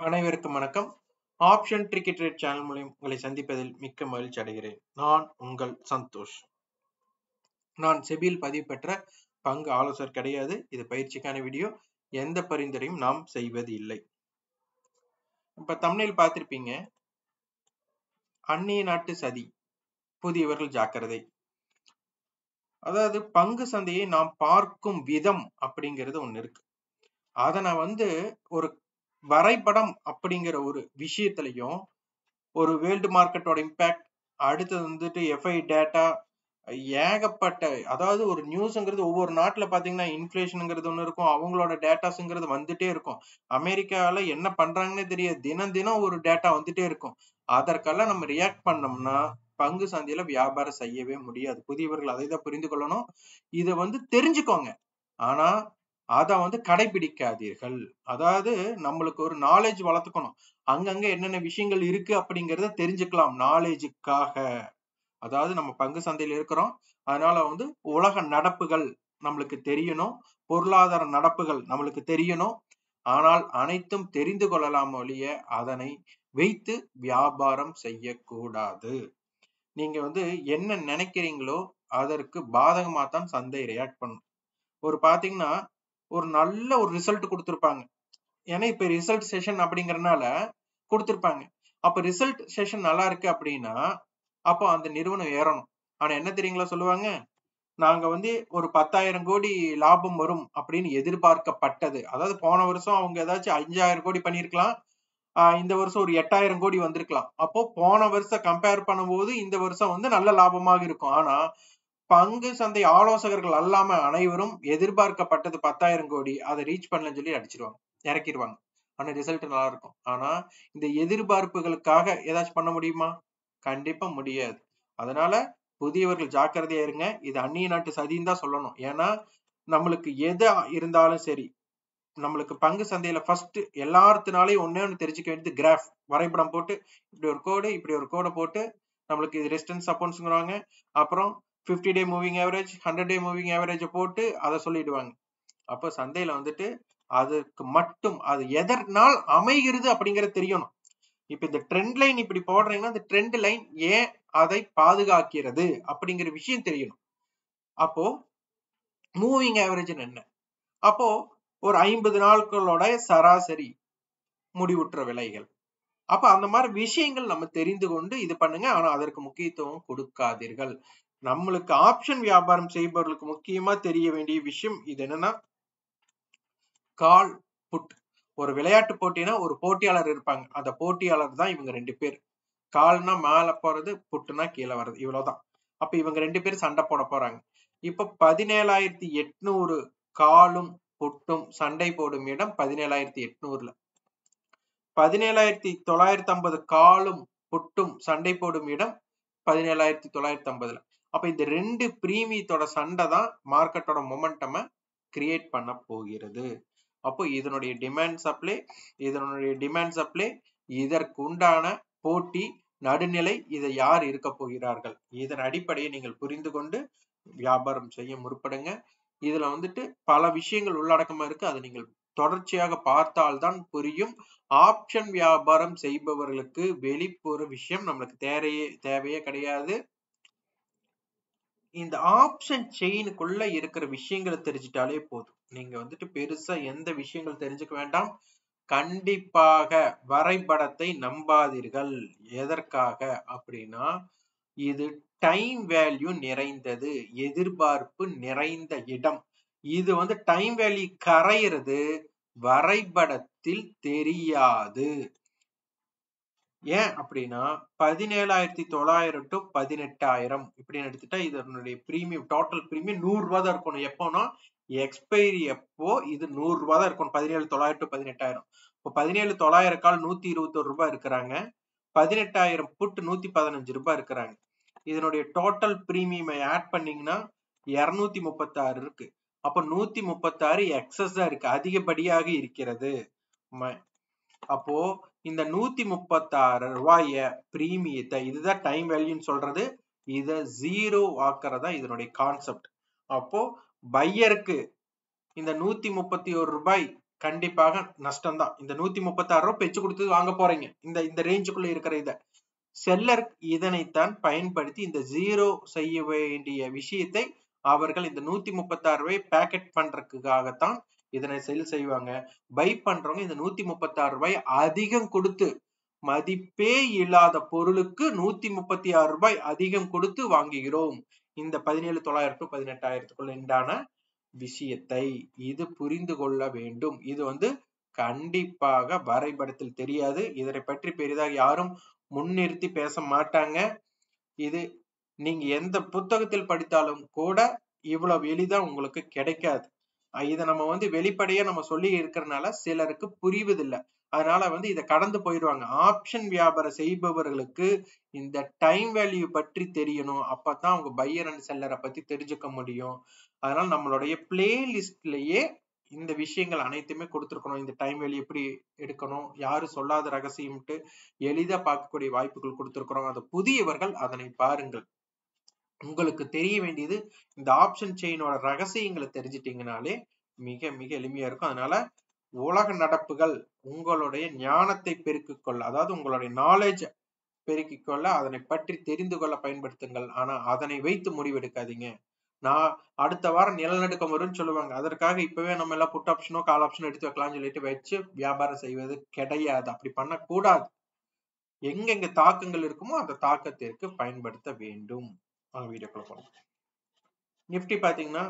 அனைவருக்கும் வணக்கம் option ticket rate channel மூலம் உங்களை சந்திப்பதில் மிக்க மகிழ்ச்சி அடைகிறேன் நான் உங்கள் சந்தோஷ் நான் செபியில் பதிவு பெற்ற பங்கு ஆலோசகர் கிடையாது இது பயிற்சிக்கான வீடியோ எந்த பரிந்துரையும் நாம் செய்வது இல்லை இப்ப தமிழில் பார்த்திருப்பீங்க அந்நிய நாட்டு சதி புதியவர்கள் ஜாக்கிரதை அதாவது பங்கு சந்தையை நாம் பார்க்கும் விதம் அப்படிங்கிறது ஒண்ணு இருக்கு அதை நான் வந்து ஒரு வரைபடம் அப்படிங்கிற ஒரு விஷயத்திலையும் ஒரு வேர்ல்டு மார்க்கெட்டோட இம்பேக்ட் அடுத்தது வந்துட்டு எஃப்ஐ டேட்டா ஏகப்பட்ட அதாவது ஒரு நியூஸ்ங்கிறது ஒவ்வொரு நாட்டுல பாத்தீங்கன்னா இன்ஃபிளேஷனுங்கிறது ஒண்ணு இருக்கும் அவங்களோட டேட்டாஸ்ங்கிறது வந்துட்டே இருக்கும் அமெரிக்கால என்ன பண்றாங்கன்னே தெரியாது தினம் தினம் ஒரு டேட்டா வந்துட்டே இருக்கும் அதற்கெல்லாம் நம்ம ரியாக்ட் பண்ணோம்னா பங்கு சந்தையில வியாபாரம் செய்யவே முடியாது புதியவர்கள் அதை தான் புரிந்து கொள்ளணும் இதை வந்து தெரிஞ்சுக்கோங்க ஆனா அதை வந்து கடைபிடிக்காதீர்கள் அதாவது நம்மளுக்கு ஒரு நாலேஜ் வளர்த்துக்கணும் அங்கங்க என்னென்ன விஷயங்கள் இருக்கு அப்படிங்கறத தெரிஞ்சுக்கலாம் நாலேஜுக்காக அதாவது நம்ம பங்கு சந்தையில இருக்கிறோம் அதனால வந்து உலக நடப்புகள் நம்மளுக்கு தெரியணும் பொருளாதார நடப்புகள் நம்மளுக்கு தெரியணும் ஆனால் அனைத்தும் தெரிந்து கொள்ளலாம் ஒழிய அதனை வைத்து வியாபாரம் செய்யக்கூடாது நீங்க வந்து என்ன நினைக்கிறீங்களோ அதற்கு பாதகமா தான் சந்தை ரியாக்ட் பண்ணும் ஒரு பாத்தீங்கன்னா ஒரு நல்ல ஒரு ரிசல்ட் கொடுத்துருப்பாங்க ஏன்னா இப்ப ரிசல்ட் செஷன் அப்படிங்கறதுனால கொடுத்துருப்பாங்க அப்ப ரிசல்ட் செஷன் நல்லா இருக்கு அப்படின்னா அப்போ அந்த நிறுவனம் ஏறணும் ஆனா என்ன தெரியுங்களா சொல்லுவாங்க நாங்க வந்து ஒரு பத்தாயிரம் கோடி லாபம் வரும் அப்படின்னு எதிர்பார்க்கப்பட்டது அதாவது போன வருஷம் அவங்க ஏதாச்சும் அஞ்சாயிரம் கோடி பண்ணிருக்கலாம் இந்த வருஷம் ஒரு எட்டாயிரம் கோடி வந்திருக்கலாம் அப்போ போன வருஷம் கம்பேர் பண்ணும்போது இந்த வருஷம் வந்து நல்ல லாபமாக இருக்கும் ஆனா பங்கு சந்தை ஆலோசகர்கள் அல்லாம அனைவரும் எதிர்பார்க்கப்பட்டது பத்தாயிரம் கோடி அதை ரீச் பண்ணலன்னு சொல்லி அடிச்சிருவாங்க இறக்கிடுவாங்க ஆனா ரிசல்ட் நல்லா இருக்கும் ஆனா இந்த எதிர்பார்ப்புகளுக்காக ஏதாச்சும் பண்ண முடியுமா கண்டிப்பா முடியாது அதனால புதியவர்கள் ஜாக்கிரதையா இருங்க இது அந்நிய நாட்டு சதின்னு தான் சொல்லணும் ஏன்னா நம்மளுக்கு எது இருந்தாலும் சரி நம்மளுக்கு பங்கு சந்தையில ஃபர்ஸ்ட் எல்லாத்தினாலையும் ஒன்னே ஒன்று தெரிஞ்சுக்க வேண்டியது கிராஃப் வரைபடம் போட்டு இப்படி ஒரு கோடு இப்படி ஒரு கோடை போட்டு நம்மளுக்கு இது ரெஸ்டன்ஸ் சப்போர்ட்ஸ்ங்கிறாங்க அப்புறம் fifty day moving average hundred day moving ஆவரேஜை போட்டு அதை சொல்லிடுவாங்க அப்போ சந்தையில வந்துட்டு அதுக்கு மட்டும் அது எதனால் அமைகிறது அப்படிங்கறது தெரியணும் இப்ப இந்த ட்ரெண்ட் லைன் இப்படி போடுறீங்கன்னா இந்த ட்ரெண்ட் லைன் ஏன் அதை பாதுகாக்கிறது அப்படிங்கிற விஷயம் தெரியணும் அப்போ மூவிங் ஆவரேஜ் என்ன அப்போ ஒரு ஐம்பது நாட்களோட சராசரி முடிவுற்ற விலைகள் அப்ப அந்த மாதிரி விஷயங்கள் நம்ம தெரிந்து கொண்டு இது பண்ணுங்க ஆனா அதற்கு முக்கியத்துவம் கொடுக்காதீர்கள் நம்மளுக்கு ஆப்ஷன் வியாபாரம் செய்பவர்களுக்கு முக்கியமா தெரிய வேண்டிய விஷயம் இது என்னன்னா கால் புட் ஒரு விளையாட்டு போட்டினா ஒரு போட்டியாளர் இருப்பாங்க அந்த போட்டியாளர் தான் இவங்க ரெண்டு பேர் கால்னா மேல போறது புட்டுனா கீழே வர்றது இவ்வளவுதான் அப்ப இவங்க ரெண்டு பேரும் சண்டை போட போறாங்க இப்ப பதினேழாயிரத்தி எட்நூறு காலும் புட்டும் சண்டை போடும் இடம் பதினேழாயிரத்தி எட்நூறுல பதினேழாயிரத்தி தொள்ளாயிரத்தி ஐம்பது காலும் புட்டும் சண்டை போடும் இடம் பதினேழாயிரத்தி தொள்ளாயிரத்தி ஐம்பதுல அப்ப இந்த ரெண்டு பிரீமியத்தோட சண்டை தான் மார்க்கெட்டோட மொமெண்டம கிரியேட் பண்ண போகிறது அப்போ இதனுடைய டிமாண்ட் சப்ளை இதனுடைய டிமாண்ட் சப்ளை இதற்கு உண்டான போட்டி நடுநிலை இதை யார் இருக்க போகிறார்கள் இதன் அடிப்படையை நீங்கள் புரிந்து கொண்டு வியாபாரம் செய்ய முற்படுங்க இதுல வந்துட்டு பல விஷயங்கள் உள்ளடக்கமா இருக்கு அதை நீங்கள் தொடர்ச்சியாக பார்த்தால்தான் புரியும் ஆப்ஷன் வியாபாரம் செய்பவர்களுக்கு வெளிப்புற விஷயம் நம்மளுக்கு தேவையே தேவையே கிடையாது இந்த ஆப்ஷன் செயினுக்குள்ள இருக்கிற விஷயங்களை தெரிஞ்சிட்டாலே போதும் நீங்க வந்துட்டு பெருசா எந்த விஷயங்கள் தெரிஞ்சுக்க வேண்டாம் கண்டிப்பாக வரைபடத்தை நம்பாதீர்கள் எதற்காக அப்படின்னா இது டைம் வேல்யூ நிறைந்தது எதிர்பார்ப்பு நிறைந்த இடம் இது வந்து டைம் வேல்யூ கரையிறது வரைபடத்தில் தெரியாது ஏன் அப்படின்னா பதினேழாயிரத்தி தொள்ளாயிரம் டு பதினெட்டாயிரம் இப்படின்னு எடுத்துட்டா இதனுடைய பிரீமியம் டோட்டல் பிரீமியம் நூறு ரூபா தான் இருக்கணும் எப்போனா எக்ஸ்பைரி எப்போ இது நூறு ரூபா தான் இருக்கணும் பதினேழு தொள்ளாயிரம் டு பதினெட்டாயிரம் இப்போ பதினேழு தொள்ளாயிரம் கால் நூத்தி இருபத்தொரு ரூபாய் இருக்கிறாங்க பதினெட்டாயிரம் புட்டு நூத்தி பதினஞ்சு ரூபாய் இருக்கிறாங்க இதனுடைய டோட்டல் பிரீமியம் ஆட் பண்ணீங்கன்னா இருநூத்தி முப்பத்தாறு இருக்கு அப்ப நூத்தி முப்பத்தாறு எக்ஸஸ் தான் இருக்கு அதிகப்படியாக இருக்கிறது அப்போ இந்த நூத்தி முப்பத்தாறு ரூபாய பிரீமியத்தை இதுதான் டைம் வேல்யூன்னு சொல்றது இத ஜீரோ ஆக்குறதா இதனுடைய கான்செப்ட் அப்போ பையருக்கு இந்த நூத்தி முப்பத்தி ஒரு ரூபாய் கண்டிப்பாக நஷ்டம் தான் இந்த நூத்தி முப்பத்தி ஆறு ரூபாய் பெச்சு கொடுத்து வாங்க போறீங்க இந்த இந்த ரேஞ்சுக்குள்ள இருக்கிற இத செல்லர் இதனைத்தான் பயன்படுத்தி இந்த ஜீரோ செய்ய வேண்டிய விஷயத்தை அவர்கள் இந்த நூத்தி முப்பத்தி ஆறு ரூபாய் பேக்கெட் பண்றதுக்காகத்தான் இதனை செல் செய்வாங்க பை பண்றவங்க இந்த நூத்தி முப்பத்தி ஆறு ரூபாய் அதிகம் கொடுத்து மதிப்பே இல்லாத பொருளுக்கு நூத்தி முப்பத்தி ஆறு ரூபாய் அதிகம் கொடுத்து வாங்குகிறோம் இந்த பதினேழு தொள்ளாயிரம் பதினெட்டாயிரத்துக்குள்ள உண்டான விஷயத்தை இது புரிந்து கொள்ள வேண்டும் இது வந்து கண்டிப்பாக வரைபடத்தில் தெரியாது இதனை பற்றி பெரிதாக யாரும் முன்னிறுத்தி பேச மாட்டாங்க இது நீங்க எந்த புத்தகத்தில் படித்தாலும் கூட இவ்வளவு எளிதா உங்களுக்கு கிடைக்காது இதை நம்ம வந்து வெளிப்படையா நம்ம சொல்லி இருக்கிறதுனால சிலருக்கு புரிவதில்லை அதனால வந்து இதை கடந்து போயிடுவாங்க ஆப்ஷன் வியாபாரம் செய்பவர்களுக்கு இந்த டைம் வேல்யூ பற்றி தெரியணும் அப்பதான் அவங்க பையர் அண்ட் செல்லரை பத்தி தெரிஞ்சுக்க முடியும் அதனால நம்மளுடைய பிளேலிஸ்ட்லயே இந்த விஷயங்கள் அனைத்துமே கொடுத்துருக்கணும் இந்த டைம் வேல்யூ எப்படி எடுக்கணும் யாரு சொல்லாத ரகசியம்ட்டு எளிதா பார்க்கக்கூடிய வாய்ப்புகள் கொடுத்துருக்கிறோம் அது புதியவர்கள் அதனை பாருங்கள் உங்களுக்கு தெரிய வேண்டியது இந்த ஆப்ஷன் செயினோட ரகசியங்களை தெரிஞ்சிட்டீங்கனாலே மிக மிக எளிமையா இருக்கும் அதனால உலக நடப்புகள் உங்களுடைய ஞானத்தை பெருக்கிக் கொள்ள அதாவது உங்களுடைய நாலேஜ் பெருக்கிக் கொள்ள அதனை பற்றி தெரிந்து கொள்ள பயன்படுத்துங்கள் ஆனா அதனை வைத்து முடிவெடுக்காதீங்க நான் அடுத்த வாரம் நிலநடுக்கம் வரும்னு சொல்லுவாங்க அதற்காக இப்பவே நம்ம எல்லாம் புட் ஆப்ஷனோ கால் ஆப்ஷனோ எடுத்து வைக்கலாம்னு சொல்லிட்டு வச்சு வியாபாரம் செய்வது கிடையாது அப்படி பண்ணக்கூடாது எங்கெங்க தாக்கங்கள் இருக்குமோ அந்த தாக்கத்திற்கு பயன்படுத்த வேண்டும் வாங்க வீடியோக்குள்ள போலாம் நிப்டி பாத்தீங்கன்னா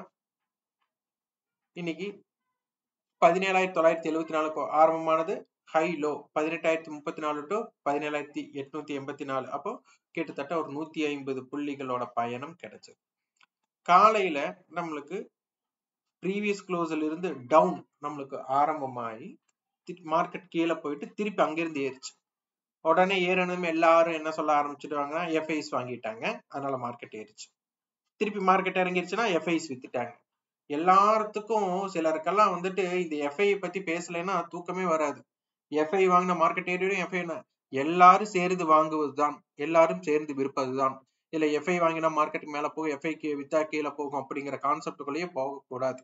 இன்னைக்கு பதினேழாயிரத்தி தொள்ளாயிரத்தி எழுவத்தி நாலு ஆரம்பமானது ஹை லோ பதினெட்டாயிரத்தி முப்பத்தி நாலு டு பதினேழாயிரத்தி எட்நூத்தி எண்பத்தி நாலு அப்போ கிட்டத்தட்ட ஒரு நூத்தி ஐம்பது புள்ளிகளோட பயணம் கிடைச்சது காலையில நம்மளுக்கு ப்ரீவியஸ் க்ளோஸ்ல இருந்து டவுன் நம்மளுக்கு ஆரம்பமாகி மார்க்கெட் கீழே போயிட்டு திருப்பி அங்கிருந்து ஏறிச்சு உடனே ஏறணுமே எல்லாரும் என்ன சொல்ல ஆரம்பிச்சிடுவாங்கன்னா எஃப்ஐஸ் வாங்கிட்டாங்க அதனால மார்க்கெட் ஏறிச்சு திருப்பி மார்க்கெட் இறங்கிருச்சுன்னா எஃப்ஐஸ் வித்துட்டாங்க எல்லாத்துக்கும் சிலருக்கெல்லாம் வந்துட்டு இந்த எஃப்ஐ பத்தி பேசலைன்னா தூக்கமே வராது எஃப்ஐ வாங்கின மார்க்கெட் ஏறிடும் எஃப்ஐ எல்லாரும் சேர்ந்து வாங்குவதுதான் எல்லாரும் சேர்ந்து விற்பதுதான் இல்ல எஃப்ஐ வாங்கினா மார்க்கெட் மேல போகும் எஃப்ஐ வித்தா கீழே போகும் அப்படிங்கிற கான்செப்டுக்குள்ளேயே போகக்கூடாது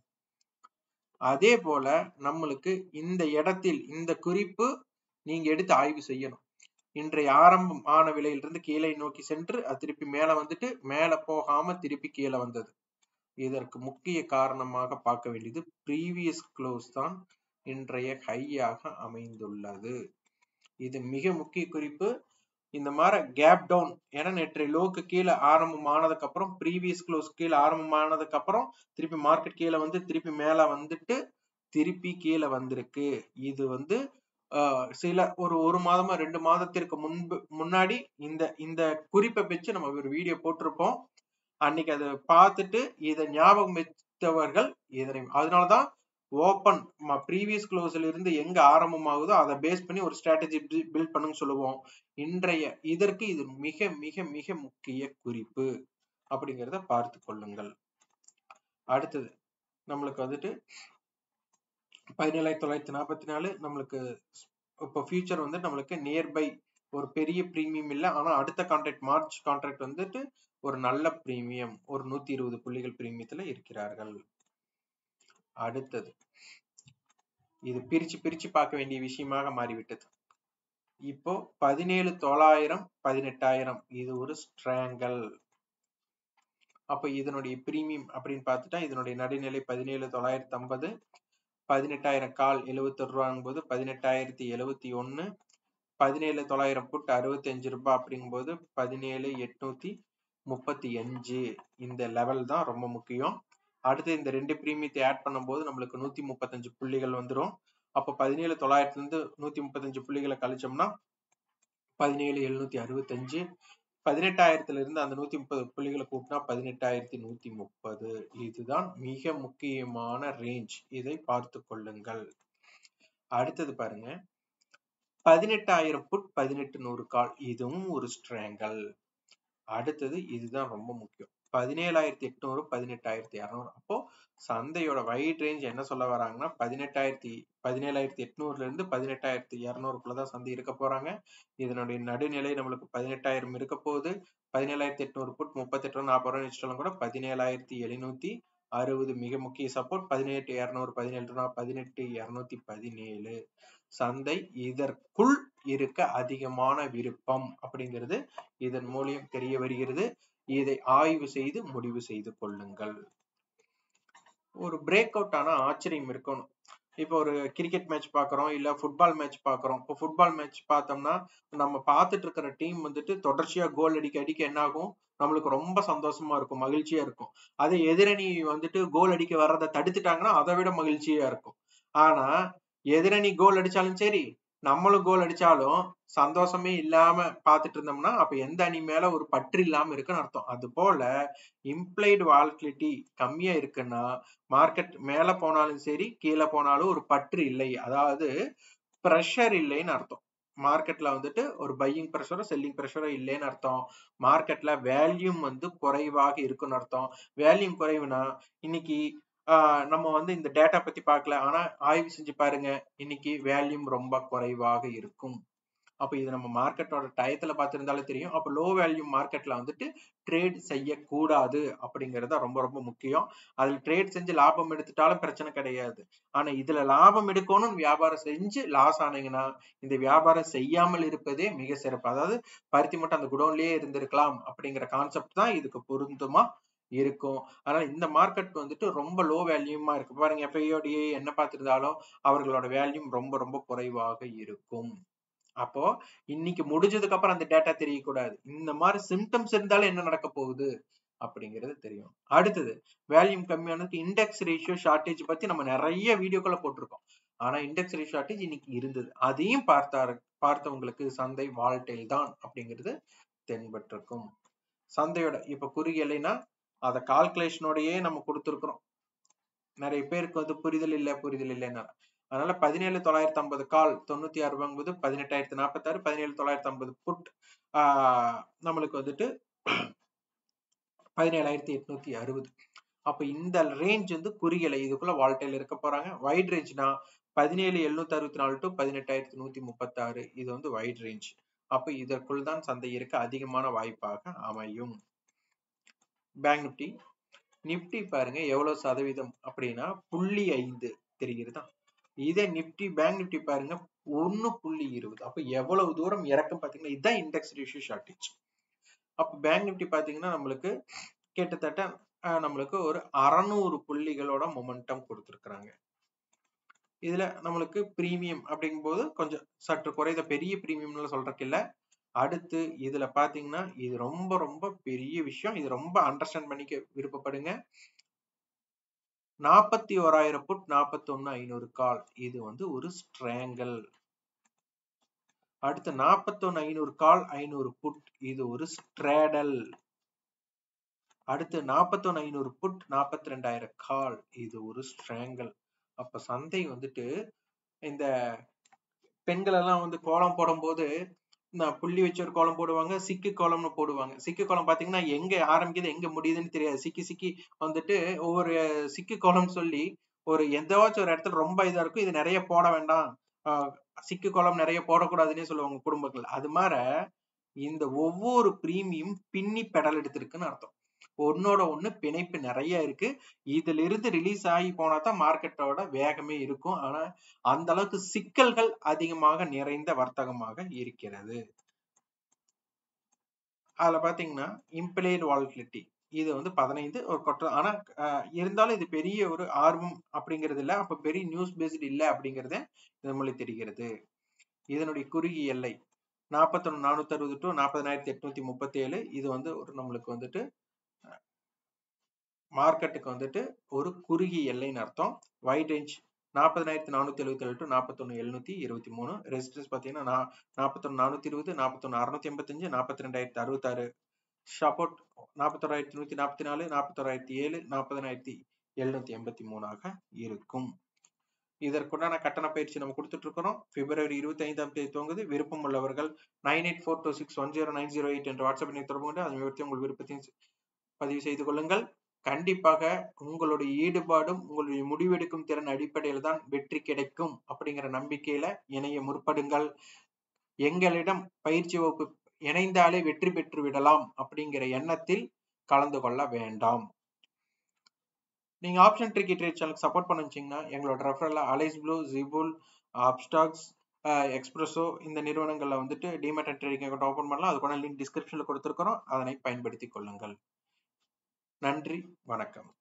அதே போல நம்மளுக்கு இந்த இடத்தில் இந்த குறிப்பு நீங்க எடுத்து ஆய்வு செய்யணும் இன்றைய ஆரம்பம் ஆன விலையிலிருந்து கீழே நோக்கி சென்று அது திருப்பி மேல வந்துட்டு மேல போகாம திருப்பி கீழே வந்தது இதற்கு முக்கிய காரணமாக பார்க்க வேண்டியது ப்ரீவியஸ் க்ளோஸ் தான் இன்றைய ஹையாக அமைந்துள்ளது இது மிக முக்கிய குறிப்பு இந்த மாதிரி கேப் டவுன் ஏன்னா நேற்றைய லோக்கு கீழே ஆரம்பம் ஆனதுக்கு அப்புறம் ப்ரீவியஸ் க்ளோஸ் கீழே ஆரம்பம் ஆனதுக்கு அப்புறம் திருப்பி மார்க்கெட் கீழே வந்து திருப்பி மேல வந்துட்டு திருப்பி கீழே வந்திருக்கு இது வந்து சில ஒரு ஒரு மாதமா ரெண்டு மாதத்திற்கு முன்பு முன்னாடி இந்த இந்த குறிப்பை வச்சு நம்ம ஒரு வீடியோ போட்டிருப்போம் அன்னைக்கு அதை பார்த்துட்டு இதை ஞாபகம் வச்சவர்கள் இதனை அதனாலதான் ஓப்பன் ப்ரீவியஸ் க்ளோஸ்ல இருந்து எங்க ஆரம்பமாகுதோ அதை பேஸ் பண்ணி ஒரு ஸ்ட்ராட்டஜி பில்ட் பண்ணுங்க சொல்லுவோம் இன்றைய இதற்கு இது மிக மிக மிக முக்கிய குறிப்பு அப்படிங்கிறத பார்த்து கொள்ளுங்கள் அடுத்தது நம்மளுக்கு வந்துட்டு பதினேழாயிரத்தி தொள்ளாயிரத்தி நாற்பத்தி நாலு நம்மளுக்கு இப்போ ஃபியூச்சர் வந்து நம்மளுக்கு நியர்பை ஒரு பெரிய ப்ரீமியம் இல்லை ஆனா அடுத்த கான்ட்ராக்ட் மார்ச் கான்ட்ராக்ட் வந்துட்டு ஒரு நல்ல பிரீமியம் ஒரு நூத்தி இருபது புள்ளிகள் பிரீமியத்துல இருக்கிறார்கள் அடுத்தது இது பிரிச்சு பிரிச்சு பார்க்க வேண்டிய விஷயமாக மாறிவிட்டது இப்போ பதினேழு தொள்ளாயிரம் பதினெட்டாயிரம் இது ஒரு ஸ்ட்ராங்கல் அப்ப இதனுடைய பிரீமியம் அப்படின்னு பார்த்துட்டா இதனுடைய நடுநிலை பதினேழு தொள்ளாயிரத்தி ஐம்பது பதினெட்டாயிரம் கால் எழுபத்தி ஒரு ரூபாங்கும்போது பதினெட்டாயிரத்தி எழுபத்தி ஒன்னு பதினேழு தொள்ளாயிரம் புட் அறுபத்தி அஞ்சு ரூபாய் அப்படிங்கும்போது பதினேழு எட்நூத்தி முப்பத்தி அஞ்சு இந்த லெவல் தான் ரொம்ப முக்கியம் அடுத்து இந்த ரெண்டு பிரீமியத்தை ஆட் பண்ணும்போது நம்மளுக்கு நூத்தி முப்பத்தஞ்சு புள்ளிகள் வந்துடும் அப்போ பதினேழு தொள்ளாயிரத்துல இருந்து நூத்தி முப்பத்தஞ்சு புள்ளிகளை கழிச்சோம்னா பதினேழு எழுநூத்தி அறுபத்தஞ்சு பதினெட்டாயிரத்துல இருந்து அந்த நூத்தி முப்பது புள்ளிகளை கூட்டினா பதினெட்டாயிரத்தி நூத்தி முப்பது இதுதான் மிக முக்கியமான ரேஞ்ச் இதை பார்த்து கொள்ளுங்கள் அடுத்தது பாருங்க பதினெட்டாயிரம் புட் பதினெட்டு நூறு கால் இதுவும் ஒரு ஸ்ட்ராங்கல் அடுத்தது இதுதான் ரொம்ப முக்கியம் பதினேழாயிரத்தி எட்நூறு பதினெட்டாயிரத்தி இரநூறு அப்போ சந்தையோட வைட் ரேஞ்ச் என்ன சொல்ல வராங்கன்னா பதினெட்டாயிரத்தி பதினேழாயிரத்தி எட்நூறுல இருந்து பதினெட்டாயிரத்தி இரநூறுக்குள்ளதான் சந்தை இருக்க போறாங்க இதனுடைய நடுநிலை நம்மளுக்கு பதினெட்டாயிரம் இருக்க போகுது பதினேழாயிரத்தி எட்நூறு புட் முப்பத்தி எட்டு நாற்பது ரூபா வச்சுட்டாலும் கூட பதினேழாயிரத்தி எழுநூத்தி அறுபது மிக முக்கிய சப்போர்ட் பதினெட்டு இருநூறு பதினேழு பதினெட்டு இருநூத்தி பதினேழு சந்தை இதற்குள் இருக்க அதிகமான விருப்பம் அப்படிங்கிறது இதன் மூலியம் தெரிய வருகிறது இதை ஆய்வு செய்து முடிவு செய்து கொள்ளுங்கள் ஒரு பிரேக் அவுட் ஆனா ஆச்சரியம் இருக்கணும் இப்போ ஒரு கிரிக்கெட் மேட்ச் பாக்குறோம் இல்ல ஃபுட்பால் மேட்ச் பாக்குறோம் இப்போ ஃபுட்பால் மேட்ச் பார்த்தோம்னா நம்ம பார்த்துட்டு இருக்கிற டீம் வந்துட்டு தொடர்ச்சியா கோல் அடிக்க அடிக்க என்ன ஆகும் நம்மளுக்கு ரொம்ப சந்தோஷமா இருக்கும் மகிழ்ச்சியா இருக்கும் அதே எதிரணி வந்துட்டு கோல் அடிக்க வர்றதை தடுத்துட்டாங்கன்னா அதை விட மகிழ்ச்சியா இருக்கும் ஆனா எதிரணி கோல் அடிச்சாலும் சரி நம்மளும் கோல் அடிச்சாலும் சந்தோஷமே இல்லாம பாத்துட்டு இருந்தோம்னா அப்ப எந்த அணி மேல ஒரு பற்று இல்லாம இருக்குன்னு அர்த்தம் அது போல இம்ப்ளைடு வால்டிலிட்டி கம்மியா இருக்குன்னா மார்க்கெட் மேல போனாலும் சரி கீழே போனாலும் ஒரு பற்று இல்லை அதாவது ப்ரெஷர் இல்லைன்னு அர்த்தம் மார்க்கெட்ல வந்துட்டு ஒரு பையிங் ப்ரெஷரோ செல்லிங் ப்ரெஷரோ இல்லைன்னு அர்த்தம் மார்க்கெட்ல வேல்யூம் வந்து குறைவாக இருக்குன்னு அர்த்தம் வேல்யூம் குறைவுனா இன்னைக்கு நம்ம வந்து இந்த டேட்டா பத்தி பார்க்கல ஆனா ஆய்வு செஞ்சு பாருங்க இன்னைக்கு வேல்யூம் ரொம்ப குறைவாக இருக்கும் அப்ப இது நம்ம மார்க்கெட்டோட டயத்துல பார்த்திருந்தாலே தெரியும் அப்ப லோ வேல்யூ மார்க்கெட்ல வந்துட்டு ட்ரேட் செய்யக்கூடாது அப்படிங்கறது ரொம்ப ரொம்ப முக்கியம் அதுல ட்ரேட் செஞ்சு லாபம் எடுத்துட்டாலும் பிரச்சனை கிடையாது ஆனா இதுல லாபம் எடுக்கணும் வியாபாரம் செஞ்சு லாஸ் ஆனீங்கன்னா இந்த வியாபாரம் செய்யாமல் இருப்பதே மிக சிறப்பு அதாவது பருத்தி மட்டும் அந்த குடோன்லயே இருந்திருக்கலாம் அப்படிங்கிற கான்செப்ட் தான் இதுக்கு பொருந்துமா இருக்கும் அதனால இந்த மார்க்கெட் வந்துட்டு ரொம்ப லோ வேல்யூமா இருக்கு பாருங்க எஃப்ஐஓடிஏ என்ன பார்த்திருந்தாலும் அவர்களோட வேல்யூம் ரொம்ப ரொம்ப குறைவாக இருக்கும் அப்போ இன்னைக்கு முடிஞ்சதுக்கு அப்புறம் அந்த டேட்டா தெரியக்கூடாது இந்த மாதிரி சிம்டம்ஸ் இருந்தாலும் என்ன நடக்க போகுது அப்படிங்கிறது தெரியும் அடுத்தது வேல்யூம் கம்மியானதுக்கு இண்டெக்ஸ் ரேஷியோ ஷார்டேஜ் பத்தி நம்ம நிறைய வீடியோக்களை போட்டிருக்கோம் ஆனா இண்டெக்ஸ் ரேஷியோ ஷார்டேஜ் இன்னைக்கு இருந்தது அதையும் பார்த்தாரு பார்த்தவங்களுக்கு சந்தை வால்டைல் தான் அப்படிங்கிறது தென்பட்டிருக்கும் சந்தையோட இப்ப குறுகியலைனா அதை கால்குலேஷனோடயே நம்ம கொடுத்துருக்குறோம் நிறைய பேருக்கு வந்து புரிதல் இல்லை புரிதல் இல்லைன்னா அதனால பதினேழு தொள்ளாயிரத்தி ஐம்பது கால் தொண்ணூத்தி ஆறு வாங்கும்போது பதினெட்டாயிரத்தி நாற்பத்தி ஆறு பதினேழு தொள்ளாயிரத்தி ஐம்பது புட் ஆஹ் நம்மளுக்கு வந்துட்டு பதினேழாயிரத்தி எட்நூத்தி அறுபது அப்ப இந்த ரேஞ்ச் வந்து குறுகியலை இதுக்குள்ள வால்டைல் இருக்க போறாங்க வைட் ரேஞ்ச்னா பதினேழு எழுநூத்தி அறுபத்தி நாலு டு பதினெட்டாயிரத்தி நூத்தி முப்பத்தி ஆறு இது வந்து வைட் ரேஞ்ச் அப்ப இதற்குள் தான் சந்தை இருக்க அதிகமான வாய்ப்பாக அமையும் பேங்க் நிப்டி நிப்டி பாருங்க எவ்வளவு சதவீதம் அப்படின்னா புள்ளி ஐந்து தெரிகிறதா இதே நிப்டி பேங்க் நிப்டி பாருங்க ஒன்னு புள்ளி இருபது அப்ப எவ்வளவு தூரம் இறக்கம் பாத்தீங்கன்னா இதுதான் இண்டெக்ஸ் ரேஷியோ ஷார்டேஜ் அப்ப பேங்க் நிப்டி பாத்தீங்கன்னா நம்மளுக்கு கிட்டத்தட்ட நம்மளுக்கு ஒரு அறநூறு புள்ளிகளோட மொமெண்டம் கொடுத்துருக்குறாங்க இதுல நம்மளுக்கு பிரீமியம் அப்படிங்கும் போது கொஞ்சம் சற்று குறைந்த பெரிய பிரீமியம்ல சொல்றதுக்கு இல்ல அடுத்து இதுல பாத்தீங்கன்னா இது ரொம்ப ரொம்ப பெரிய விஷயம் இது ரொம்ப அண்டர்ஸ்டாண்ட் பண்ணிக்க விருப்பப்படுங்க நாற்பத்தி ஓராயிரம் புட் நாற்பத்தி ஒன்னு ஐநூறு கால் இது வந்து ஒரு ஸ்ட்ரேங்கல் அடுத்து நாற்பத்தி ஒன்னு ஐநூறு கால் ஐநூறு புட் இது ஒரு ஸ்ட்ரேடல் அடுத்து நாற்பத்தி ஒன்னு ஐநூறு புட் நாற்பத்தி ரெண்டாயிரம் கால் இது ஒரு ஸ்ட்ரேங்கல் அப்ப சந்தை வந்துட்டு இந்த பெண்கள் எல்லாம் வந்து கோலம் போடும் போது நான் புள்ளி வச்சு ஒரு கோலம் போடுவாங்க சிக்கு கோலம்னு போடுவாங்க சிக்கு கோலம் பாத்தீங்கன்னா எங்க ஆரம்பிக்குது எங்க முடியுதுன்னு தெரியாது சிக்கி சிக்கி வந்துட்டு ஒவ்வொரு சிக்கு கோலம்னு சொல்லி ஒரு எந்தாச்சும் ஒரு இடத்துல ரொம்ப இதா இருக்கும் இது நிறைய போட வேண்டாம் சிக்கு கோலம் நிறைய போடக்கூடாதுன்னே சொல்லுவாங்க குடும்பங்கள் அது மாதிரி இந்த ஒவ்வொரு பிரீமியம் பின்னி பெடல் எடுத்திருக்குன்னு அர்த்தம் ஒன்னோட ஒண்ணு பிணைப்பு நிறைய இருக்கு இதுல இருந்து ரிலீஸ் ஆகி போனா தான் மார்க்கெட்டோட வேகமே இருக்கும் ஆனா அந்த அளவுக்கு சிக்கல்கள் அதிகமாக நிறைந்த வர்த்தகமாக இருக்கிறது அதுல பாத்தீங்கன்னா இம்ப்ளைடு வால்டிலிட்டி இது வந்து பதினைந்து ஒரு கொற்ற ஆனா இருந்தாலும் இது பெரிய ஒரு ஆர்வம் அப்படிங்கிறது இல்ல அப்ப பெரிய நியூஸ் பேஸ்ட் இல்ல அப்படிங்கறத இது மொழி தெரிகிறது இதனுடைய குறுகிய எல்லை நாற்பத்தொன்னு நானூத்தி அறுபது டு நாற்பதாயிரத்தி எட்நூத்தி முப்பத்தி ஏழு இது வந்து ஒரு நம்மளுக்கு வந்துட்டு மார்க்கெட்டுக்கு வந்துட்டு ஒரு குறுகிய எல்லைன்னு அர்த்தம் வைட் ரேஞ்ச் நாற்பதாயிரத்தி நானூத்தி எழுபத்தி ஏழு டு நாற்பத்தொன்னு எழுநூத்தி இருபத்தி மூணு ரெசிஸ்டன்ஸ் பாத்தீங்கன்னா நாற்பத்தொன்னு நானூத்தி இருபது நாற்பத்தொன்னு அறுநூத்தி எண்பத்தஞ்சு நாற்பத்தி ரெண்டாயிரத்தி அறுபத்தாறு சப்போர்ட் நாற்பத்தோராயிரத்தி நூத்தி நாற்பத்தி நாலு நாற்பத்தோராயிரத்தி ஏழு நாற்பதனாயிரத்தி எழுநூத்தி எண்பத்தி மூணாக இருக்கும் இதற்குண்டான கட்டண பயிற்சி நம்ம கொடுத்துட்டு இருக்கிறோம் பிப்ரவரி இருபத்தி ஐந்தாம் தேதி துவங்குது விருப்பம் உள்ளவர்கள் nine eight four two six one zero nine zero eight என்ற வாட்ஸ்அப் எண்ணை தொடர்பு கொண்டு அதை விவரத்தை உங்கள் விருப்பத்தையும் பதிவு செய்து கொள்ளுங்கள் கண்டிப்பாக உங்களுடைய ஈடுபாடும் உங்களுடைய முடிவெடுக்கும் திறன் அடிப்படையில் தான் வெற்றி கிடைக்கும் அப்படிங்கிற நம்பிக்கையில இணைய முற்படுங்கள் எங்களிடம் பயிற்சி வகுப்பு இணைந்தாலே வெற்றி பெற்று விடலாம் அப்படிங்கிற எண்ணத்தில் கலந்து கொள்ள வேண்டாம் நீங்க ஆப்ஷன் ட்ரிக்கி ட்ரேட் சேனலுக்கு சப்போர்ட் பண்ண வச்சீங்கன்னா எங்களோட ரெஃபரல்ல அலைஸ் ப்ளூ ஜிபுல் அப்ஸ்டாக்ஸ் எக்ஸ்பிரஸோ இந்த நிறுவனங்கள்ல வந்துட்டு டிமேட் ட்ரேடிங் அக்கௌண்ட் ஓப்பன் பண்ணலாம் அதுக்கான லிங்க் டிஸ்கிரிப்ஷன்ல கொடுத்துருக்கிறோம் அதனை பயன்படுத்திக் கொள்ளுங்கள் நன்றி வணக்கம்